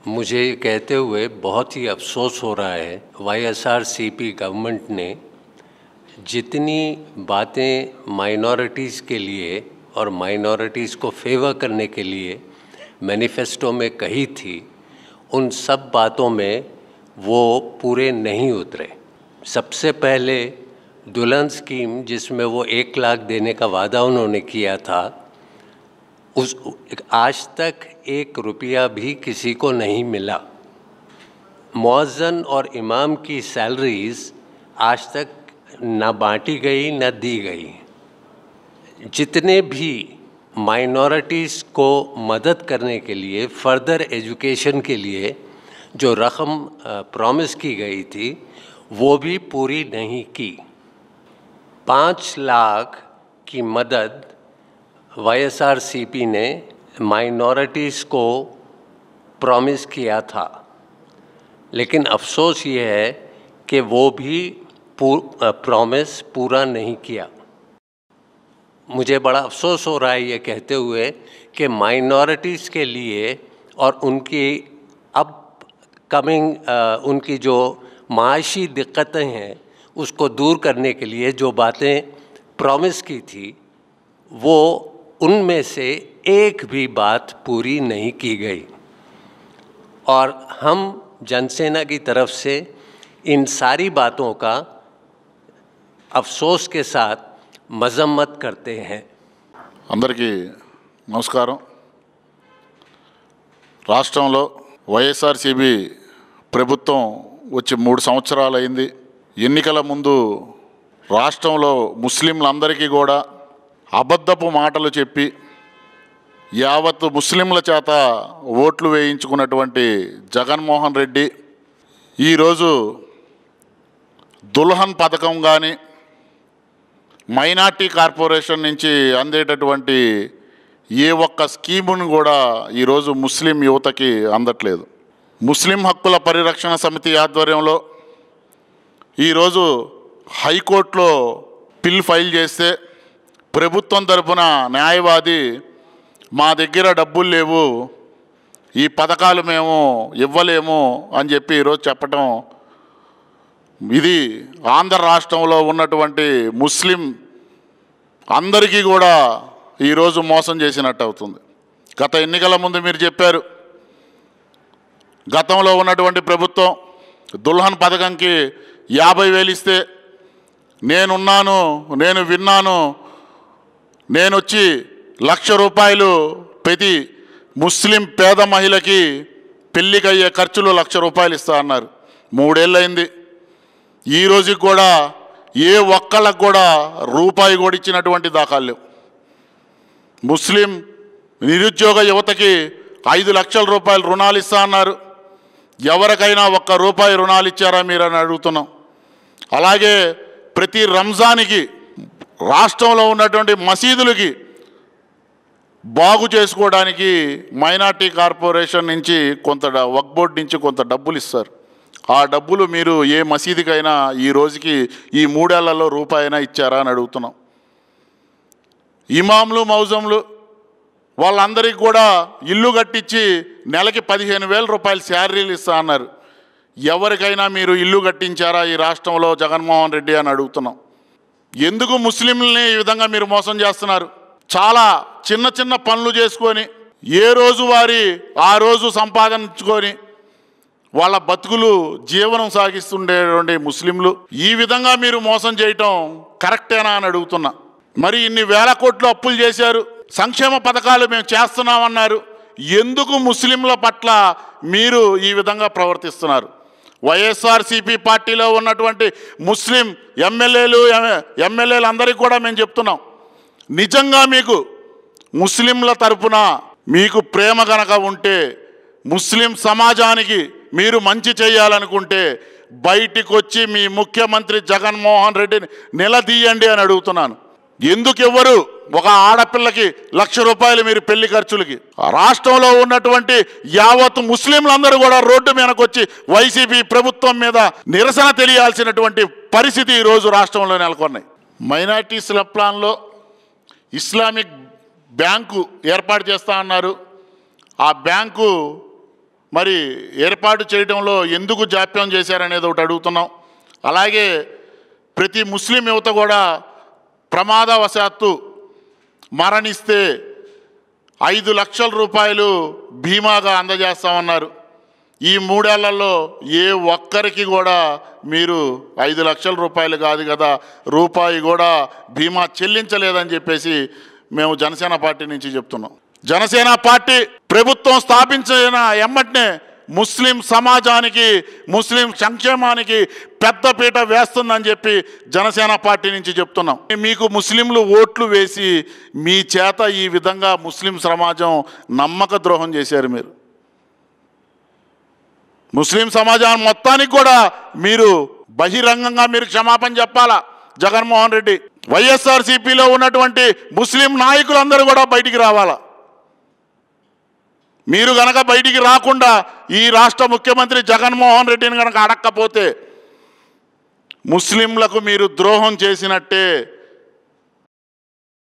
मुझे ये कहते हुए बहुत ही अफसोस हो रहा है वाईएसआरसीपी गवर्नमेंट ने जितनी बातें माइनॉरिटीज़ के लिए और माइनॉरिटीज़ को फेवर करने के लिए मैनिफेस्टो में कही थी उन सब बातों में वो पूरे नहीं उतरे सबसे पहले दुल्हन स्कीम जिसमें वो एक लाख देने का वादा उन्होंने किया था उस आज तक एक रुपया भी किसी को नहीं मिला मौज़न और इमाम की सैलरीज आज तक न बांटी गई न दी गई जितने भी माइनॉरिटीज़ को मदद करने के लिए फर्दर एजुकेशन के लिए जो रकम प्रॉमिस की गई थी वो भी पूरी नहीं की पाँच लाख की मदद वाईएसआरसीपी ने माइनॉरिटीज़ को प्रॉमिस किया था लेकिन अफसोस ये है कि वो भी प्रॉमिस पूरा नहीं किया मुझे बड़ा अफसोस हो रहा है ये कहते हुए कि माइनॉरिटीज़ के लिए और उनकी अब कमिंग उनकी जो माशी दिक्कतें हैं उसको दूर करने के लिए जो बातें प्रॉमिस की थी वो उनमें से एक भी बात पूरी नहीं की गई और हम जनसेना की तरफ से इन सारी बातों का अफसोस के साथ मजम्मत करते हैं అందరికీ నమస్కారం రాష్ట్రంలో వైఎస్ఆర్సీబీ ప్రభుత్వం వచ్చి మూడు సంవత్సరాలు అయింది ఎన్నికల ముందు రాష్ట్రంలో ముస్లింలందరికీ కూడా అబద్ధపు మాటలు చెప్పి యావత్ ముస్లింల చేత ఓట్లు వేయించుకున్నటువంటి జగన్మోహన్ రెడ్డి ఈరోజు దుల్హన్ పథకం కానీ మైనార్టీ కార్పొరేషన్ నుంచి అందేటటువంటి ఏ ఒక్క స్కీమును కూడా ఈరోజు ముస్లిం యువతకి అందట్లేదు ముస్లిం హక్కుల పరిరక్షణ సమితి ఆధ్వర్యంలో ఈరోజు హైకోర్టులో పిల్ ఫైల్ చేస్తే ప్రభుత్వం తరపున న్యాయవాది మా దగ్గర డబ్బులు లేవు ఈ పథకాలు మేము ఇవ్వలేము అని చెప్పి ఈరోజు చెప్పటం ఇది ఆంధ్ర రాష్ట్రంలో ఉన్నటువంటి ముస్లిం అందరికీ కూడా ఈరోజు మోసం చేసినట్టు అవుతుంది గత ఎన్నికల ముందు మీరు చెప్పారు గతంలో ఉన్నటువంటి ప్రభుత్వం దుల్హన్ పథకంకి యాభై వేలు ఇస్తే నేనున్నాను నేను విన్నాను నేను వచ్చి లక్ష రూపాయలు ప్రతి ముస్లిం పేద మహిళకి పెళ్ళికి అయ్యే ఖర్చులు లక్ష రూపాయలు ఇస్తా అన్నారు మూడేళ్ళయింది ఈ రోజుకి కూడా ఏ ఒక్కళ్ళకు కూడా రూపాయి కూడా ఇచ్చినటువంటి దాఖలు లేవు ముస్లిం నిరుద్యోగ యువతకి ఐదు లక్షల రూపాయలు రుణాలు ఇస్తా అన్నారు ఎవరికైనా ఒక్క రూపాయి రుణాలు ఇచ్చారా మీరని అడుగుతున్నాం అలాగే ప్రతి రంజానికి రాష్ట్రంలో ఉన్నటువంటి మసీదులకి బాగు చేసుకోవడానికి మైనార్టీ కార్పొరేషన్ నుంచి కొంత డ- వక్ బోర్డ్ నుంచి కొంత డబ్బులు ఇస్తారు ఆ డబ్బులు మీరు ఏ మసీదుకైనా ఈ రోజుకి ఈ మూడేళ్లలో రూపాయినా ఇచ్చారా అని అడుగుతున్నాం ఇమాంలు మౌజంలు వాళ్ళందరికీ కూడా ఇల్లు కట్టించి నెలకి పదిహేను వేల రూపాయలు శాలరీలు ఇస్తా అన్నారు ఎవరికైనా మీరు ఇల్లు కట్టించారా ఈ రాష్ట్రంలో జగన్మోహన్ రెడ్డి అని అడుగుతున్నాం ఎందుకు ముస్లింలని ఈ విధంగా మీరు మోసం చేస్తున్నారు చాలా చిన్న చిన్న పనులు చేసుకొని ఏ రోజు వారి ఆ రోజు సంపాదించుకొని వాళ్ళ బతుకులు జీవనం సాగిస్తుండేటువంటి ముస్లింలు ఈ విధంగా మీరు మోసం చేయటం కరెక్టేనా అని అడుగుతున్నా మరి ఇన్ని వేల కోట్లు అప్పులు చేశారు సంక్షేమ పథకాలు మేము చేస్తున్నామన్నారు ఎందుకు ముస్లింల పట్ల మీరు ఈ విధంగా ప్రవర్తిస్తున్నారు వైఎస్ఆర్సీపీ పార్టీలో ఉన్నటువంటి ముస్లిం ఎమ్మెల్యేలు ఎమ్మెల్యేలు అందరికీ కూడా మేము చెప్తున్నాం నిజంగా మీకు ముస్లింల తరపున మీకు ప్రేమ గనక ఉంటే ముస్లిం సమాజానికి మీరు మంచి చేయాలనుకుంటే బయటికి వచ్చి మీ ముఖ్యమంత్రి జగన్మోహన్ రెడ్డిని నిలదీయండి అని అడుగుతున్నాను ఎందుకు ఇవ్వరు ఒక ఆడపిల్లకి లక్ష రూపాయలు మీరు పెళ్లి ఖర్చులకి రాష్ట్రంలో ఉన్నటువంటి యావత్ ముస్లింలందరూ కూడా రోడ్డు మీదకి వచ్చి వైసీపీ ప్రభుత్వం మీద నిరసన తెలియాల్సినటువంటి పరిస్థితి ఈరోజు రాష్ట్రంలో నెలకొన్నాయి మైనార్టీస్ల ప్లాన్లో ఇస్లామిక్ బ్యాంకు ఏర్పాటు చేస్తా అన్నారు ఆ బ్యాంకు మరి ఏర్పాటు చేయడంలో ఎందుకు జాప్యం చేశారనేది ఒకటి అడుగుతున్నాం అలాగే ప్రతి ముస్లిం యువత కూడా ప్రమాదవశాత్తు మరణిస్తే ఐదు లక్షల రూపాయలు బీమాగా అందజేస్తామన్నారు ఈ మూడేళ్లలో ఏ ఒక్కరికి కూడా మీరు ఐదు లక్షల రూపాయలు కాదు కదా రూపాయి కూడా బీమా చెల్లించలేదని చెప్పేసి మేము జనసేన పార్టీ నుంచి చెప్తున్నాం జనసేన పార్టీ ప్రభుత్వం స్థాపించిన ఎమ్మటనే ముస్లిం సమాజానికి ముస్లిం సంక్షేమానికి పెద్దపీట వేస్తుందని చెప్పి జనసేన పార్టీ నుంచి చెప్తున్నాం మీకు ముస్లింలు ఓట్లు వేసి మీ చేత ఈ విధంగా ముస్లిం సమాజం నమ్మక ద్రోహం చేశారు మీరు ముస్లిం సమాజం మొత్తానికి కూడా మీరు బహిరంగంగా మీరు క్షమాపణ చెప్పాలా జగన్మోహన్ రెడ్డి వైఎస్ఆర్సీపీలో ఉన్నటువంటి ముస్లిం నాయకులందరూ కూడా బయటికి రావాలా మీరు గనక బయటికి రాకుండా ఈ రాష్ట్ర ముఖ్యమంత్రి జగన్మోహన్ రెడ్డిని గనక అడక్కపోతే ముస్లింలకు మీరు ద్రోహం చేసినట్టే